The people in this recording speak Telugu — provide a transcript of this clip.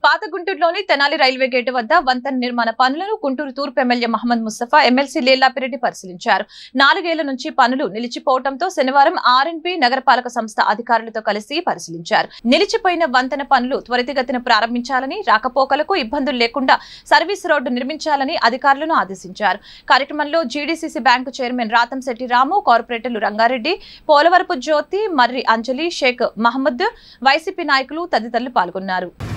పాత గుంటూరులోని తెనాలి రైల్వే గేటు వద్ద వంతెన నిర్మాణ పనులను గుంటూరు తూర్పు ఎమ్మెల్యే మహమ్మద్ ముస్తఫా ఎమ్మెల్సీ లీలాపిరెడ్డి పరిశీలించారు నాలుగేళ్ల నుంచి పనులు నిలిచిపోవడంతో శనివారం ఆర్ఎన్పి నగరపాలక సంస్థ అధికారులతో కలిసి పరిశీలించారు నిలిచిపోయిన వంతెన పనులు త్వరితగతిన ప్రారంభించాలని రాకపోకలకు ఇబ్బందులు లేకుండా సర్వీస్ రోడ్డు నిర్మించాలని అధికారులను ఆదేశించారు కార్యక్రమంలో GDCC bank chairman Rathamsetty Ramu కార్పొరేటర్లు రంగారెడ్డి పోలవరపు జ్యోతి మర్రి అంజలి షేక్ మహమ్మద్ వైసీపీ నాయకులు తదితరులు పాల్గొన్నారు